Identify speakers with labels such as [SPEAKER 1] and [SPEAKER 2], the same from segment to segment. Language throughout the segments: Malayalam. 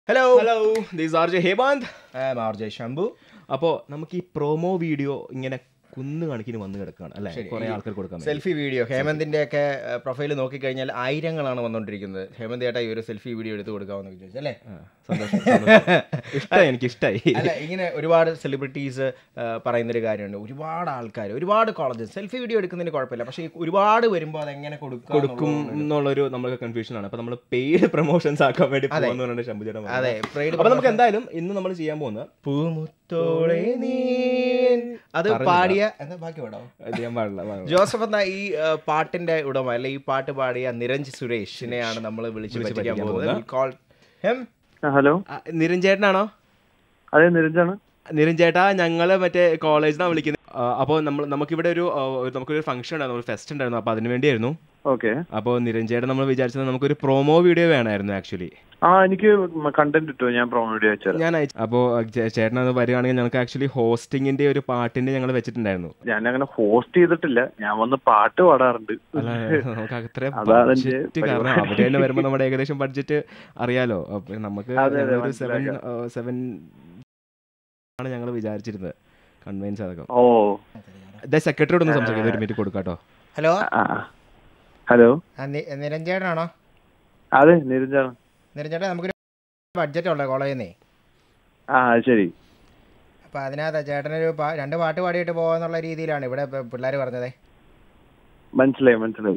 [SPEAKER 1] Hello
[SPEAKER 2] hello this R J Hemant
[SPEAKER 1] R J Shambhu
[SPEAKER 2] അപ്പോൾ നമുക്ക് ഈ പ്രൊമോ വീഡിയോ ഇങ്ങനെ കുന്നു കണക്കിന് വന്ന് കിടക്കുകയാണ് അല്ലേ കുറെ ആൾക്കാർ കൊടുക്കാൻ വേണ്ടി.
[SPEAKER 1] സെൽഫി വീഡിയോ ഹേമന്തിന്റെ ഒക്കെ പ്രൊഫൈൽ നോക്കിക്കഴിഞ്ഞാൽ ആയിരങ്ങളാണ് വന്നുകൊണ്ടിരിക്കുന്നത് ഹേമന്ത് ചേട്ടാ ഈ ഒരു സെൽഫി വീഡിയോ എടുത്ത് കൊടുക്കാമെന്ന് ചോദിച്ചു അല്ലേ
[SPEAKER 2] ആ, സന്തോഷം സന്തോഷം. ഇഷ്ടായി എനിക്ക് ഇഷ്ടായി
[SPEAKER 1] അല്ല ഇങ്ങനെ ഒരുപാട് സെലിബ്രിറ്റീസ് പറയുന്നൊരു കാര്യമുണ്ട് ഒരുപാട് ആൾക്കാർ ഒരുപാട് കോളേജസ് സെൽഫി വീഡിയോ എടുക്കുന്നതിന് കുഴപ്പമില്ല പക്ഷേ ഈ ഒരുപാട് വരുമ്പോൾ അതെങ്ങനെ കൊടുക്കുക
[SPEAKER 2] കൊടുക്കും എന്നുള്ളൊരു നമുക്ക് കൺഫ്യൂഷൻ ആണ് അപ്പൊ നമ്മൾ പെയ്ഡ് പ്രൊമോഷൻസ് ആക്കാൻ വേണ്ടി പോകുന്നതാണ് ശംഭുചേട്ടൻ പറഞ്ഞത്.
[SPEAKER 1] അതെ പ്രൈഡ്
[SPEAKER 2] അപ്പൊ നമുക്ക് എന്തായാലും ഇന്ന് നമ്മൾ ചെയ്യാൻ പോകുന്നത്
[SPEAKER 1] പൂമുത്തോളെ നീ അത് പാടിയ എന്താ ബാക്കി പാടാം
[SPEAKER 2] ഇത് ചെയ്യാൻ പാടില്ല പാടില്ല.
[SPEAKER 1] ജോസഫ് എന്ന ഈ ആ, പാട്ടിന്റെ ഉടമ അല്ലെ ഈ പാട്ട് പാടിയ നിരഞ്ജ് സുരേഷിനെയാണ് നമ്മൾ വിളിച്ച് പറ്റിക്കാൻ പോകുന്നത് കോൾ ഹെം
[SPEAKER 3] ഹലോ
[SPEAKER 2] ആ, നിരഞ്ജേട്ടനാണോ
[SPEAKER 3] അതെ നിരഞ്ജാണ്
[SPEAKER 2] നിരഞ്ജേട്ടാ ഞങ്ങള് മറ്റേ കോളേജിനാണ് വിളിക്കുന്നത് അപ്പോൾ നമ്മൾ നമുക്കിവിടെ ഒരു ആ, ഒരു- നമുക്കൊരു ഫംഗ്ഷൻ ഉണ്ടായിരുന്നു ഒരു ഫെസ്റ്റ് ഉണ്ടായിരുന്നു അപ്പോൾ അതിന് വേണ്ടിയായിരുന്നു
[SPEAKER 3] ഓക്കെ
[SPEAKER 2] അപ്പോൾ നിരഞ്ജേട്ടൻ നമ്മൾ വിചാരിച്ചത് നമുക്കൊരു പ്രൊമോ വീഡിയോ വേണമായിരുന്നു ആക്ച്വലി
[SPEAKER 3] ആ എനിക്ക് കണ്ടന്റ് ഇട്ടോ ഞാൻ പ്രൊമോ വീഡിയോ അയച്ചുതരാം
[SPEAKER 2] ഞാൻ അയച്ചു അപ്പോൾ ചേട്ടൻ അത് വരികയാണെങ്കിൽ ഞങ്ങൾക്ക് ആക്ച്വലി ഹോസ്റ്റിങ്ങിന്റെ ഒരു പാട്ടിന്റെ ഞങ്ങൾ വെച്ചിട്ടുണ്ടായിരുന്നു
[SPEAKER 3] ഞാൻ അങ്ങനെ ഹോസ്റ്റ് ചെയ്തിട്ടില്ല ഞാൻ വന്ന് പാട്ട് പാടാറുണ്ട്
[SPEAKER 2] അല്ല നമുക്ക് അത്രയും
[SPEAKER 3] അതാണ് എന്റെ
[SPEAKER 2] ബഡ്ജറ്റ് കാരണം അവിടെ തന്നെ വരുമ്പോൾ നമ്മുടെ ഏകദേശം ബഡ്ജറ്റ് അറിയാലോ അപ്പൊ നമുക്ക്
[SPEAKER 3] അതെ, അതെ,
[SPEAKER 2] ഒരു സെവൻ
[SPEAKER 3] മനസ്സിലാക്കാം.
[SPEAKER 2] സെവൻ ആണ് ഞങ്ങൾ വിചാരിച്ചിരുന്നത് കൺവെൻസ് അതൊക്കെ
[SPEAKER 3] ഓ
[SPEAKER 2] സെക്രട്ടറിയോട് ഒന്ന് സംസാരിക്കാം ഒരു മിനിറ്റ് കൊടുക്കാട്ടോ
[SPEAKER 1] ഹലോ
[SPEAKER 3] ആ ഹലോ
[SPEAKER 1] നിരഞ്ജേട്ടനാണോ
[SPEAKER 3] അതെ നിരഞ്ജാണ്
[SPEAKER 1] നിരഞ്ജേട്ടൻ നമുക്കൊരു ബഡ്ജറ്റ് ഉള്ളത് കോളേജിൽ നിന്നേ
[SPEAKER 3] ആ ശരി
[SPEAKER 1] അപ്പൊ അതിനകത്ത് ചേട്ടനൊരു പാ- രണ്ട് പാട്ട് പാടിയിട്ട് പോകാന്നുള്ള രീതിയിലാണ് ഇവിടെ പിള്ളേർ പറഞ്ഞത്
[SPEAKER 3] മനസ്സിലായി മനസ്സിലായി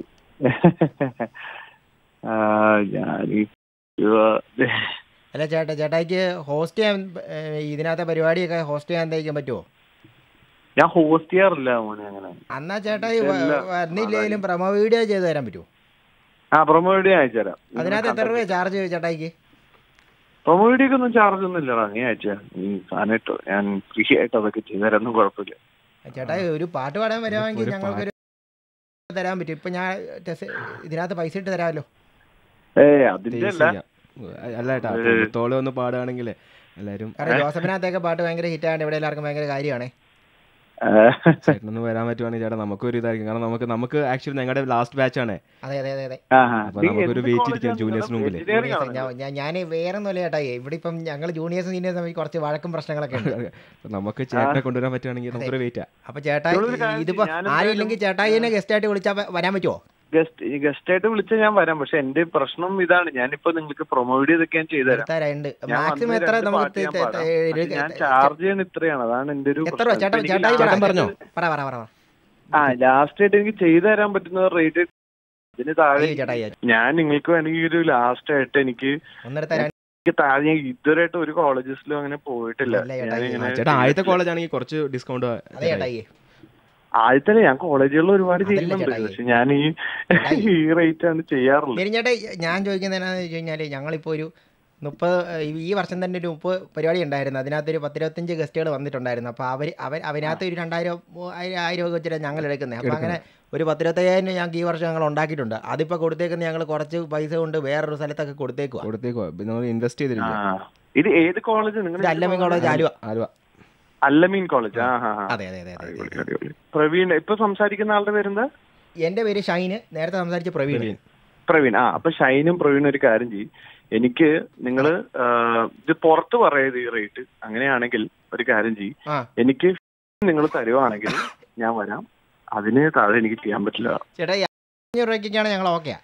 [SPEAKER 3] ആ ഞാൻ
[SPEAKER 1] അല്ല ചേട്ടാ ചേട്ടായിക്ക് ഹോസ്റ്റ് ചെയ്യാൻ ഏ, ഇതിനകത്തെ പരിപാടിയൊക്കെ ഹോസ്റ്റ് ചെയ്യാൻ എന്തെങ്കിലും പറ്റുമോ
[SPEAKER 3] ഞാൻ ഹോസ്റ്റ് ചെയ്യാറില്ല മോനെ അങ്ങനെ
[SPEAKER 1] അന്നാ ചേട്ടായി വ-
[SPEAKER 3] ഇല്ല.
[SPEAKER 1] വന്നില്ലെങ്കിലും പ്രൊമോ വീഡിയോ ചെയ്ത് തരാൻ പറ്റുമോ
[SPEAKER 3] ആ പ്രൊമോ വീഡിയോ അയച്ചുതരാം
[SPEAKER 1] അതിനകത്ത് എത്ര രൂപ ചാർജ് ചേട്ടായിക്ക്
[SPEAKER 3] പ്രൊമോ വീഡിയോക്ക് ഒന്നും ചാർജ് ഒന്നും ഇല്ലടാ നീ അയച്ചാ നീ സാധനം ഇട്ടോ ഞാൻ ഫ്രീ ആയിട്ട് അതൊക്കെ ചെയ്തുതരാനൊന്നും കുഴപ്പമില്ല
[SPEAKER 1] ചേട്ടായി ഒരു പാട്ട് പാടാൻ വരുവാണെങ്കിൽ
[SPEAKER 2] ഒരു
[SPEAKER 1] ഞങ്ങൾക്കൊരു തരാൻ പറ്റും ഇപ്പൊ ഞാൻ ടെസ്- ഇതിനകത്ത് പൈസ ഇട്ട് തരാമല്ലോ
[SPEAKER 3] ഏ അതിന്റെ അല്ല
[SPEAKER 2] ചെയ്യാം. അല്ല ഏട്ടാ കുടുത്തോളം ഒന്ന് പാടുകയാണെങ്കിൽ എല്ലാവരും
[SPEAKER 1] കാരണം ജോസഫിനകത്തൊക്കെ പാട്ട് ഭയങ്കര ഹിറ്റാണ് ഇവിടെ എല്ലാവർക്കും ഭയങ്കര കാര്യമാണ്
[SPEAKER 3] ഏ,
[SPEAKER 2] ചേട്ടനൊന്ന് വരാൻ പറ്റുവാണെങ്കിൽ ചേട്ടാ നമുക്കൊരു ഇതായിരിക്കും കാരണം നമുക്ക് നമുക്ക് ആക്ച്വലി ഞങ്ങളുടെ ലാസ്റ്റ് ബാച്ച് ആണ്
[SPEAKER 1] അതെ അതെ അതെ അതെ
[SPEAKER 3] ആഹാ.
[SPEAKER 2] അപ്പൊ
[SPEAKER 3] നീ
[SPEAKER 2] നമുക്കൊരു
[SPEAKER 3] എന്ത്
[SPEAKER 2] wait
[SPEAKER 3] college
[SPEAKER 2] ഇരിക്കാം
[SPEAKER 3] ആണ്
[SPEAKER 2] juniors
[SPEAKER 3] നിങ്ങള്?
[SPEAKER 2] മുമ്പില്.
[SPEAKER 3] engineering ആണോ?
[SPEAKER 1] ഞാൻ ഞാൻ വേറെ ഒന്നുമില്ല ചേട്ടായി ഇവിടെ ഇപ്പം ഞങ്ങൾ ജൂനിയേഴ്സും സീനിയേഴ്സും തമ്മിൽ കുറച്ച് വഴക്കും പ്രശ്നങ്ങളൊക്കെ ഉണ്ട്
[SPEAKER 2] അപ്പൊ നമുക്ക് ചേട്ടനെ കൊണ്ടുവരാൻ പറ്റുവാണെങ്കിൽ നമുക്കൊരു വെയിറ്റ്
[SPEAKER 1] അപ്പൊ ചേട്ടായി
[SPEAKER 3] നിങ്ങളൊരു കാര്യം
[SPEAKER 1] ഇതിപ്പോ
[SPEAKER 3] ചെയ്യ്, ഞാൻ
[SPEAKER 1] ആരും
[SPEAKER 3] എന്തായാലും-
[SPEAKER 1] ഇല്ലെങ്കിൽ ചേട്ടായിനെ ഗസ്റ്റ് ആയിട്ട് വിളിച്ചാൽ വരാൻ പറ്റുമോ
[SPEAKER 3] ഗസ്റ്റ് ഗസ്റ്റ് ആയിട്ട് വിളിച്ച ഞാൻ വരാം പക്ഷെ എന്റെ പ്രശ്നം ഇതാണ് ഞാനിപ്പോ നിങ്ങൾക്ക് പ്രൊമോ വീഡിയോ ഇതൊക്കെ ഞാൻ ചെയ്തുതരാം
[SPEAKER 1] തരാറുണ്ട്
[SPEAKER 3] ഞാൻ
[SPEAKER 1] മാക്സിമം
[SPEAKER 3] വന്ന്
[SPEAKER 1] എത്ര
[SPEAKER 3] രണ്ട്
[SPEAKER 1] നമുക്ക്
[SPEAKER 3] പാട്ട് ഞാൻ
[SPEAKER 1] ത- ത-
[SPEAKER 3] പാടാം.
[SPEAKER 1] ഒരു-
[SPEAKER 3] പക്ഷെ ഞാൻ ചാർജ് ചെയ്യുന്ന ഇത്രയാണ് അതാണ് എന്റെ ഒരു
[SPEAKER 1] എത്ര രൂപ
[SPEAKER 3] പ്രശ്നം.
[SPEAKER 1] ചേട്ടാ
[SPEAKER 3] എനിക്ക്
[SPEAKER 1] ചേട്ടായി
[SPEAKER 3] last-
[SPEAKER 2] ചേട്ടൻ പറഞ്ഞോ?
[SPEAKER 1] പറ പറ പറ പറ.
[SPEAKER 3] ആ ലാസ്റ്റ് ആയിട്ട് എനിക്ക് ചെയ്തു തരാൻ പറ്റുന്ന റേറ്റ് ഇതിന് താഴെ
[SPEAKER 1] അയ്യോ ചേട്ടായി
[SPEAKER 3] ഞാൻ നിങ്ങൾക്ക് വേണമെങ്കിൽ ഒരു ലാസ്റ്റ് ആയിട്ട് എനിക്ക്
[SPEAKER 1] ഒന്നെടുത്ത രണ്ട്
[SPEAKER 3] എനിക്ക് താഴെ ഞാൻ ഇതുവരെയായിട്ട് ഒരു കോളേജസിലും അങ്ങനെ പോയിട്ടില്ല
[SPEAKER 1] ഇല്ല ചേട്ടാ,
[SPEAKER 3] ഞാൻ
[SPEAKER 1] ഈ-
[SPEAKER 3] ഇങ്ങനെ
[SPEAKER 2] ചേട്ടാ ആദ്യത്തെ കോളേജ് ആണെങ്കിൽ കുറച്ച് ഡിസ്കൗണ്ട്
[SPEAKER 1] അതെ ചേട്ടായി
[SPEAKER 3] ആദ്യത്തെ ഞാൻ കോളേജുകളിൽ ഒരുപാട്
[SPEAKER 1] അതല്ല
[SPEAKER 3] ചെയ്യുന്നുണ്ട്
[SPEAKER 1] ചേട്ടായി.
[SPEAKER 3] പക്ഷെ ഞാൻ ഈ ഈ റേറ്റ് ആണ് ചെയ്യാറുള്ളത്
[SPEAKER 1] മെരിഞ്ഞേട്ടാ ഞാൻ ചോദിക്കുന്നത് എന്നാന്ന് വെച്ച് കഴിഞ്ഞാൽ ഞങ്ങളിപ്പോൾ ഒരു മുപ്പത് ഈ വർഷം തന്നെ ഒരു മുപ്പത് പരിപാടി ഉണ്ടായിരുന്നു അതിനകത്ത് ഒരു പത്തിരുപത്തഞ്ച് ഗസ്റ്റുകൾ വന്നിട്ടുണ്ടായിരുന്നു അപ്പോൾ അവർ അവർ അതിനകത്ത് ഒരു രണ്ടായിരം മൂവായിരം ആയിരം ഒക്കെ വെച്ചിട്ടാണ് ഞങ്ങൾ എടുക്കുന്നത് അപ്പോൾ അങ്ങനെ ഒരു പത്തിരുപത്തയ്യായിരം രൂപ ഞങ്ങൾക്ക് ഈ വർഷം ഞങ്ങൾ ഉണ്ടാക്കിയിട്ടുണ്ട് അതിപ്പോൾ കൊടുത്തേക്കുന്ന ഞങ്ങൾ കുറച്ച് പൈസ കൊണ്ട് വേറൊരു സ്ഥലത്തൊക്കെ കൊടുത്തേക്കുക
[SPEAKER 2] കൊടുത്തേക്കോ നമ്മൾ ഇൻവെസ്റ്റ്
[SPEAKER 3] ആ
[SPEAKER 2] ചെയ്തിരിക്കും
[SPEAKER 3] ഇത് ഏത് കോളേജ് നിങ്ങൾ
[SPEAKER 1] ഇത് അല്ലമീൻ കോളേജ് ആലുവ
[SPEAKER 2] ആലുവ
[SPEAKER 3] അല്ലമീൻ കോളേജ് ആ ഹാ ഹാ
[SPEAKER 1] അതെ അതെ അതെ അതെ
[SPEAKER 3] അടിപൊളി, അടിപൊളി. പ്രവീൺ ഇപ്പൊ സംസാരിക്കുന്ന ആളുടെ പേരെന്താ
[SPEAKER 1] എൻ്റെ പേര് ഷൈന് നേരത്തെ സംസാരിച്ച പ്രവീൺ
[SPEAKER 2] പ്രവീൺ.
[SPEAKER 3] പ്രവീൺ ആ അപ്പൊ ഷൈനും പ്രവീണും ഒരു കാര്യം ചെയ്യും എനിക്ക് നിങ്ങൾ ഇത് പുറത്ത് പറയത് ഈ റേറ്റ് അങ്ങനെയാണെങ്കിൽ ഒരു കാര്യം ചെയ്യും
[SPEAKER 1] ആ
[SPEAKER 3] എനിക്ക് നിങ്ങൾ തരുവാണെങ്കിൽ ഞാൻ വരാം അതിന് താഴെ എനിക്ക് ചെയ്യാൻ പറ്റില്ല
[SPEAKER 1] ചേട്ടാ ഈ അഞ്ഞൂറ് രൂപയ്ക്കാണ് ഞങ്ങൾ ഓക്കെയാ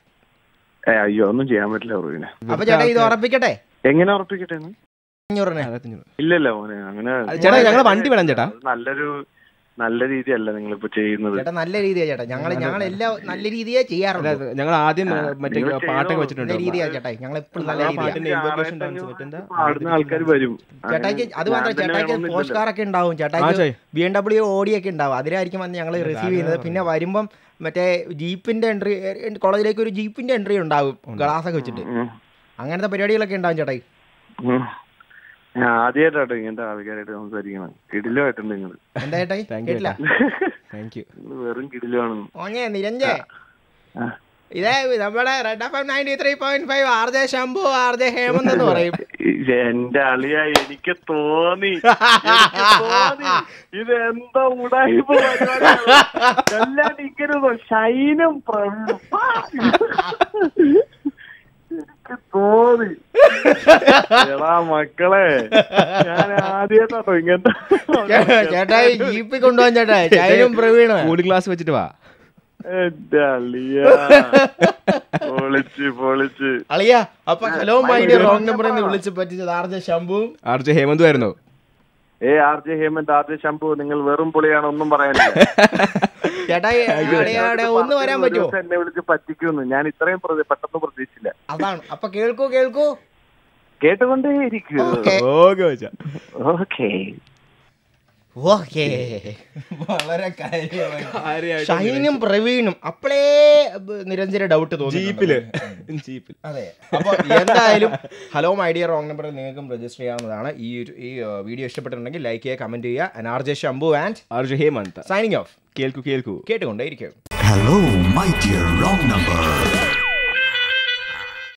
[SPEAKER 3] ഏ അയ്യോ ഒന്നും ചെയ്യാൻ പറ്റില്ല പ്രവീണെ
[SPEAKER 1] അപ്പോൾ ചേട്ടാ ഇത് ഉറപ്പിക്കട്ടെ
[SPEAKER 3] എങ്ങനെ ഉറപ്പിക്കട്ടെ എന്ന്?
[SPEAKER 1] അഞ്ഞൂറിന്
[SPEAKER 2] ആയിരത്തഞ്ഞൂറ്.
[SPEAKER 3] ഇല്ലല്ല മോനെ അങ്ങനെ
[SPEAKER 2] ചേട്ടാ ഞങ്ങൾ വണ്ടി വിടാം ചേട്ടാ
[SPEAKER 3] അത് നല്ലൊരു നല്ല രീതിയല്ല നിങ്ങളിപ്പോ ചെയ്യുന്നത്
[SPEAKER 1] ചേട്ടാ നല്ല രീതിയാ ചേട്ടാ ഞങ്ങൾ ഞങ്ങൾ എല്ലാം നല്ല രീതിയേ ചെയ്യാറുള്ളൂ
[SPEAKER 2] അല്ല, ഞങ്ങൾ ആദ്യം
[SPEAKER 3] ആ,
[SPEAKER 2] മറ്റേ
[SPEAKER 3] നിങ്ങൾ
[SPEAKER 2] പാട്ടൊക്കെ
[SPEAKER 3] ചെയ്തോ.
[SPEAKER 2] വെച്ചിട്ടുണ്ട്
[SPEAKER 1] നല്ല രീതിയാ ചേട്ടാ ഞങ്ങൾ എപ്പോഴും നല്ല
[SPEAKER 2] ആ
[SPEAKER 1] രീതിയാ
[SPEAKER 2] പാട്ടിന്റെ invocation dance
[SPEAKER 3] ആറായിരത്തഞ്ഞൂറ്
[SPEAKER 2] മറ്റെന്താ?
[SPEAKER 3] പാടുന്ന ആൾക്കാർ വരും
[SPEAKER 1] ചേട്ടായിക്ക് അത്
[SPEAKER 3] ഞാൻ
[SPEAKER 1] മാത്രം
[SPEAKER 3] തന്നെ
[SPEAKER 1] ചേട്ടായിക്ക്
[SPEAKER 3] വേണമെന്നില്ലല്ലോ.
[SPEAKER 1] പോസ്റ്റ് കാറൊക്കെ ഉണ്ടാവും
[SPEAKER 2] ആ
[SPEAKER 1] ചേട്ടായിക്ക്
[SPEAKER 2] ചേ
[SPEAKER 1] ബി എം ഡബ്ല്യു ഓടിയൊക്കെ ഉണ്ടാവും അതിലായിരിക്കും വന്ന് ഞങ്ങൾ റിസീവ് ചെയ്യുന്നത് പിന്നെ വരുമ്പം മറ്റേ ജീപ്പിന്റെ എൻട്രി കോളേജിലേക്ക് ഒരു ജീപ്പിന്റെ എൻട്രി ഉണ്ടാവും ഗ്ലാസ് ഒക്കെ വെച്ചിട്ട്
[SPEAKER 3] ഉം.
[SPEAKER 1] അങ്ങനത്തെ പരിപാടികളൊക്കെ ഉണ്ടാവും ചേട്ടായി
[SPEAKER 3] ഉം. ഞാൻ ആദ്യമായിട്ടാട്ടോ ഇങ്ങനത്തെ ആൾക്കാരായിട്ട് സംസാരിക്കണം കിടിലുമായിട്ടുണ്ട് നിങ്ങൾ
[SPEAKER 1] എന്താ ചേട്ടായി
[SPEAKER 2] Thank you,
[SPEAKER 1] കേട്ടില്ല
[SPEAKER 2] താങ്ക് യു
[SPEAKER 3] വെറും കിടിലുമാണെന്ന്
[SPEAKER 1] ഓഞ്ഞേ നിരഞ്ജേ
[SPEAKER 3] ആ.
[SPEAKER 1] ഇതേ നമ്മുടെ red F M ninety three point five R J Shambhu R J Hemant എന്ന് പറയും
[SPEAKER 3] ഇത് എന്റെ അളിയ എനിക്ക് തോന്നി എനിക്ക് തോന്നി ഇത് എന്താ ഉടായ്പ പരിപാടിയാണ്. എല്ലാം ഇങ്ങനെ ഷൈനും പ്രവീണും. എനിക്ക് തോന്നി എടാ മക്കളെ ഞാൻ ആദ്യമായിട്ടോ ഇങ്ങനത്തെ
[SPEAKER 1] ചേട്ടായി ജീപ്പിൽ കൊണ്ടുപോകാൻ ചേട്ടാ ഷൈനും പ്രവീണും
[SPEAKER 2] കൂളിംഗ് ഗ്ലാസ് വെച്ചിട്ട് വാ
[SPEAKER 3] എന്റെ അളിയ പൊളിച്ച് പൊളിച്ച്
[SPEAKER 1] അളിയ അപ്പൊ ഹലോ മൈഡിയ റോങ് നമ്പറിൽ നിന്ന് വിളിച്ച് പറ്റിച്ചത് ആർജ ശംഭുവും
[SPEAKER 2] ആർ ജെ ഹേമന്ത് ആയിരുന്നു
[SPEAKER 3] ഏ R J Hemant R J Shambhu നിങ്ങൾ വെറും പൊളിയാണ് ഒന്നും പറയാനില്ല
[SPEAKER 1] ചേട്ടായി അടയാടെ ഒന്ന് വരാൻ
[SPEAKER 3] ഒരു
[SPEAKER 1] പറ്റുമോ
[SPEAKER 3] ദിവസം എന്നെ വിളിച്ച് പറ്റിക്കുന്നു ഞാൻ ഇത്രയും പ്രതി- പെട്ടെന്ന് പ്രതീക്ഷിച്ചില്ല
[SPEAKER 1] അതാണ് അപ്പൊ കേൾക്കൂ കേൾക്കൂ
[SPEAKER 3] കേട്ടുകൊണ്ടേ ഇരിക്കൂ
[SPEAKER 1] ഓക്കെ
[SPEAKER 2] ഓക്കെ വെച്ചാ
[SPEAKER 3] ഓക്കേ
[SPEAKER 1] ഓക്കെ വളരെ കാര്യമായി ഷൈനും പ്രവീണും അപ്പളേ ബ- നിരഞ്ജന ഡൗട്ട് തോന്നി
[SPEAKER 2] ജീപ്പില് ജീപ്പിൽ
[SPEAKER 1] അതെ അപ്പോൾ എന്തായാലും ഹലോ മൈ ഡിയർ റോങ് നമ്പറിൽ നിങ്ങൾക്കും രജിസ്റ്റർ ചെയ്യാവുന്നതാണ് ഈ ഒരു ഈ വീഡിയോ ഇഷ്ടപ്പെട്ടിട്ടുണ്ടെങ്കിൽ ലൈക്ക് ചെയ്യുക കമന്റ് ചെയ്യുക and R J Shambhu and
[SPEAKER 2] R J Hemanth
[SPEAKER 1] signing off
[SPEAKER 2] കേൾക്കൂ കേൾക്കൂ
[SPEAKER 1] കേട്ടുകൊണ്ടേയിരിക്കും
[SPEAKER 4] Hello, my dear wrong number.